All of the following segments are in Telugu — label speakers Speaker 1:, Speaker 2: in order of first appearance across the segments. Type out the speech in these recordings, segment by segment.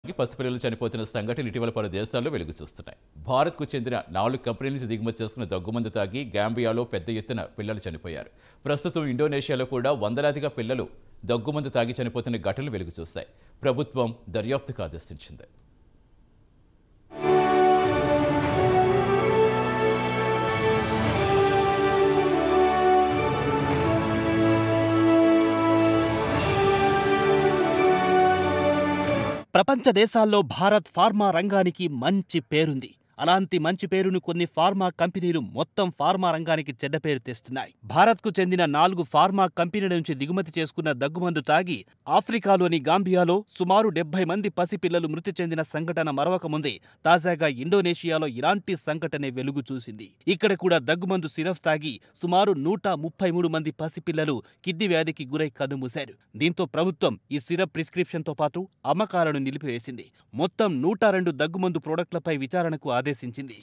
Speaker 1: పసిపిల్లలు చనిపోతున్న సంఘటనలు ఇటీవల పలు దేశాల్లో వెలుగు చూస్తున్నాయి భారత్కు చెందిన నాలుగు కంపెనీల నుంచి దిగుమతి చేసుకున్న దగ్గుమందు తాగి గాంబియాలో పెద్ద ఎత్తున పిల్లలు చనిపోయారు ప్రస్తుతం ఇండోనేషియాలో కూడా వందలాదిగా పిల్లలు దగ్గుమందు తాగి చనిపోతున్న ఘటనలు వెలుగు చూస్తాయి ప్రభుత్వం దర్యాప్తుకు ఆదేశించింది
Speaker 2: ప్రపంచ దేశాల్లో భారత్ ఫార్మా రంగానికి మంచి పేరుంది అలాంటి మంచి పేరును కొన్ని ఫార్మా కంపెనీలు మొత్తం ఫార్మా రంగానికి చెడ్డ పేరు తెస్తున్నాయి భారత్కు చెందిన నాలుగు ఫార్మా కంపెనీల నుంచి దిగుమతి చేసుకున్న దగ్గుమందు తాగి ఆఫ్రికాలోని గాంబియాలో సుమారు డెబ్బై మంది పసిపిల్లలు మృతి చెందిన సంఘటన మరవకముందే తాజాగా ఇండోనేషియాలో ఇలాంటి సంఘటనే వెలుగు చూసింది ఇక్కడ కూడా దగ్గుమందు సిరఫ్ తాగి సుమారు నూట ముప్పై మూడు మంది పసిపిల్లలు కిడ్నీ వ్యాధికి గురై కన్నుమూశారు దీంతో ప్రభుత్వం ఈ సిరప్ ప్రిస్క్రిప్షన్తో పాటు అమ్మకాలను నిలిపివేసింది మొత్తం నూట రెండు దగ్గుమందు ప్రోడక్ట్లపై విచారణకు ఆదేశించింది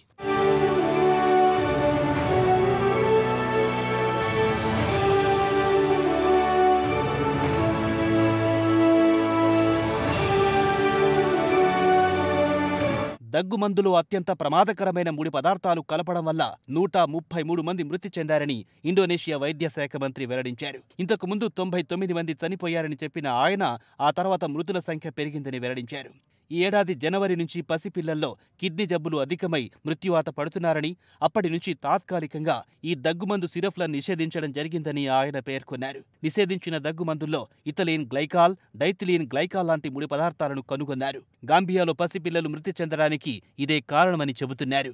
Speaker 2: దగ్గుమందులో అత్యంత ప్రమాదకరమైన ముడి పదార్థాలు కలపడం వల్ల నూట ముప్పై మూడు మంది మృతి చెందారని ఇండోనేషియా వైద్య శాఖ మంత్రి వెల్లడించారు ఇంతకు ముందు తొంభై తొమ్మిది మంది చనిపోయారని చెప్పిన ఆయన ఆ తర్వాత మృతుల సంఖ్య పెరిగిందని వెల్లడించారు ఈ ఏడాది జనవరి నుంచి పసిపిల్లల్లో కిడ్నీ జబ్బులు అధికమై మృత్యువాత పడుతున్నారని అప్పటి నుంచి తాత్కాలికంగా ఈ దగ్గుమందు సిరఫ్లను నిషేధించడం జరిగిందని ఆయన పేర్కొన్నారు నిషేధించిన దగ్గుమందుల్లో ఇథలీన్ గ్లైకాల్ డైథిలీన్ గ్లైకాల్ లాంటి ముడి పదార్థాలను కనుగొన్నారు గాంబియాలో పసిపిల్లలు మృతి చెందడానికి ఇదే కారణమని చెబుతున్నారు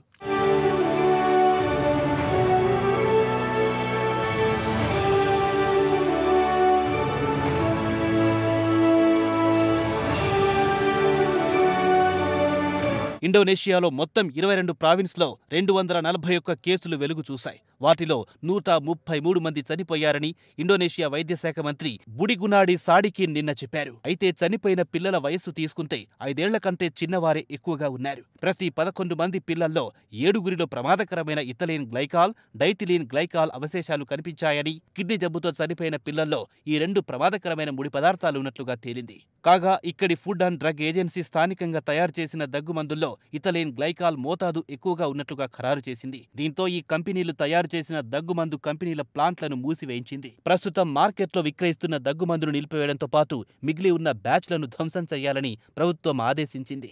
Speaker 2: ఇండోనేషియాలో మొత్తం ఇరవై రెండు ప్రావిన్స్లో రెండు వందల నలభై ఒక్క కేసులు వెలుగు చూశాయి వాటిలో నూట ముప్పై మూడు మంది చనిపోయారని ఇండోనేషియా వైద్య శాఖ మంత్రి బుడిగునాడి సాడికిన్ నిన్న చెప్పారు అయితే చనిపోయిన పిల్లల వయస్సు తీసుకుంటే ఐదేళ్ల కంటే చిన్నవారే ఎక్కువగా ఉన్నారు ప్రతి పదకొండు మంది పిల్లల్లో ఏడుగురిలో ప్రమాదకరమైన ఇథలీన్ గ్లైకాల్ డైథిలీన్ గ్లైకాల్ అవశేషాలు కనిపించాయని కిడ్నీ జబ్బుతో చనిపోయిన పిల్లల్లో ఈ రెండు ప్రమాదకరమైన ముడి పదార్థాలు ఉన్నట్లుగా తేలింది కాగా ఇక్కడి ఫుడ్ అండ్ డ్రగ్ ఏజెన్సీ స్థానికంగా తయారు చేసిన దగ్గుమందుల్లో ఇథలీన్ గ్లైకాల్ మోతాదు ఎక్కువగా ఉన్నట్లుగా ఖరారు చేసింది దీంతో ఈ కంపెనీలు తయారు చేసిన దగ్గుమందు కంపెనీల ప్లాంట్లను మూసివేయించింది ప్రస్తుతం మార్కెట్లో విక్రయిస్తున్న దగ్గుమందును నిలిపివేయడంతో పాటు మిగిలి ఉన్న బ్యాచ్లను ధ్వంసం చేయాలని ప్రభుత్వం ఆదేశించింది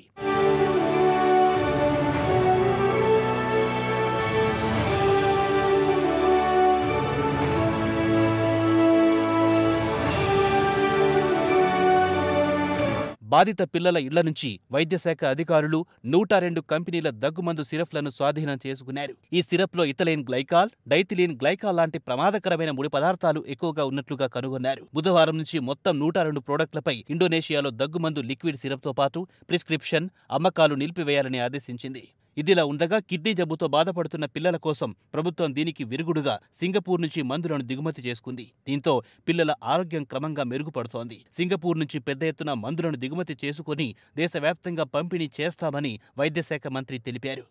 Speaker 2: బాధిత పిల్లల ఇళ్ల నుంచి వైద్యశాఖ అధికారులు నూట రెండు కంపెనీల దగ్గుమందు సిరఫ్లను స్వాధీనం చేసుకున్నారు ఈ సిరప్లో ఇథలైన్ గ్లైకాల్ డైథిలీన్ గ్లైకాల్ లాంటి ప్రమాదకరమైన ముడి పదార్థాలు ఎక్కువగా ఉన్నట్లుగా కనుగొన్నారు బుధవారం నుంచి మొత్తం నూట రెండు ప్రోడక్ట్లపై ఇండోనేషియాలో దగ్గుమందు లిక్విడ్ సిరప్తో పాటు ప్రిస్క్రిప్షన్ అమ్మకాలు నిలిపివేయాలని ఆదేశించింది ఇదిలా ఉండగా కిడ్నీ జబ్బుతో బాధపడుతున్న పిల్లల కోసం ప్రభుత్వం దీనికి విరుగుడుగా సింగపూర్ నుంచి మందులను దిగుమతి చేసుకుంది దీంతో పిల్లల ఆరోగ్యం క్రమంగా మెరుగుపడుతోంది సింగపూర్ నుంచి పెద్ద ఎత్తున మందులను దిగుమతి చేసుకుని దేశవ్యాప్తంగా పంపిణీ చేస్తామని వైద్యశాఖ మంత్రి తెలిపారు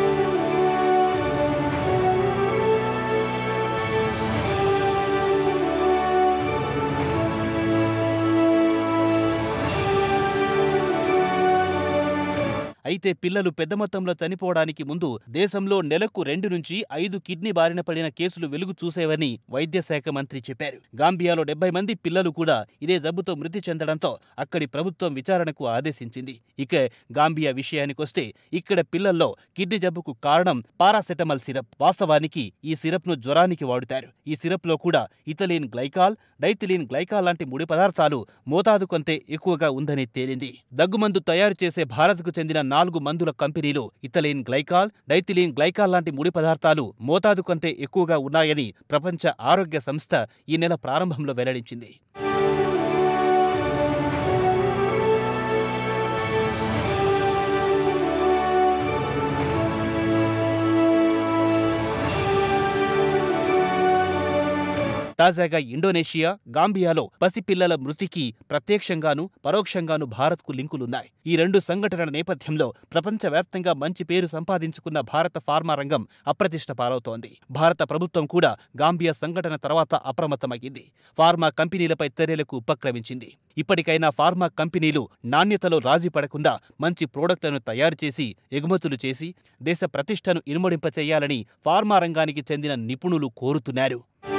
Speaker 2: అయితే పిల్లలు పెద్ద మొత్తంలో చనిపోవడానికి ముందు దేశంలో నెలకు రెండు నుంచి ఐదు కిడ్నీ బారిన పడిన కేసులు వెలుగు చూసేవని వైద్య శాఖ మంత్రి చెప్పారు గాంబియాలో డెబ్బై మంది పిల్లలు కూడా ఇదే జబ్బుతో మృతి చెందడంతో అక్కడి ప్రభుత్వం విచారణకు ఆదేశించింది ఇక గాంబియా విషయానికొస్తే ఇక్కడ పిల్లల్లో కిడ్నీ జబ్బుకు కారణం పారాసెటమాల్ సిరప్ వాస్తవానికి ఈ సిరప్ను జ్వరానికి వాడుతారు ఈ సిరప్లో కూడా ఇథలీన్ గ్లైకాల్ డైథిలీన్ గ్లైకాల్ లాంటి ముడి పదార్థాలు మోతాదు కంటే ఎక్కువగా ఉందని తేలింది దగ్గుమందు తయారు చేసే భారత్కు చెందిన నాలుగు మందుల కంపెనీలు ఇథలీన్ గ్లైకాల్ డైథిలీన్ గ్లైకాల్ లాంటి ముడి పదార్థాలు మోతాదు కంటే ఎక్కువగా ఉన్నాయని ప్రపంచ ఆరోగ్య సంస్థ ఈ నెల ప్రారంభంలో వెల్లడించింది తాజాగా ఇండోనేషియా గాంబియాలో పసిపిల్లల మృతికి ప్రత్యక్షంగాను పరోక్షంగాను భారత్కు లింకులున్నాయి ఈ రెండు సంఘటనల నేపథ్యంలో ప్రపంచవ్యాప్తంగా మంచి పేరు సంపాదించుకున్న భారత ఫార్మా రంగం అప్రతిష్ట పాలవుతోంది భారత ప్రభుత్వం కూడా గాంబియా సంఘటన తర్వాత అప్రమత్తమయ్యింది ఫార్మా కంపెనీలపై చర్యలకు ఉపక్రమించింది ఇప్పటికైనా ఫార్మా కంపెనీలు నాణ్యతలో రాజీ పడకుండా మంచి ప్రోడక్టులను తయారు చేసి ఎగుమతులు చేసి దేశ ప్రతిష్టను ఇనుమడింపచేయాలని ఫార్మా రంగానికి చెందిన నిపుణులు కోరుతున్నారు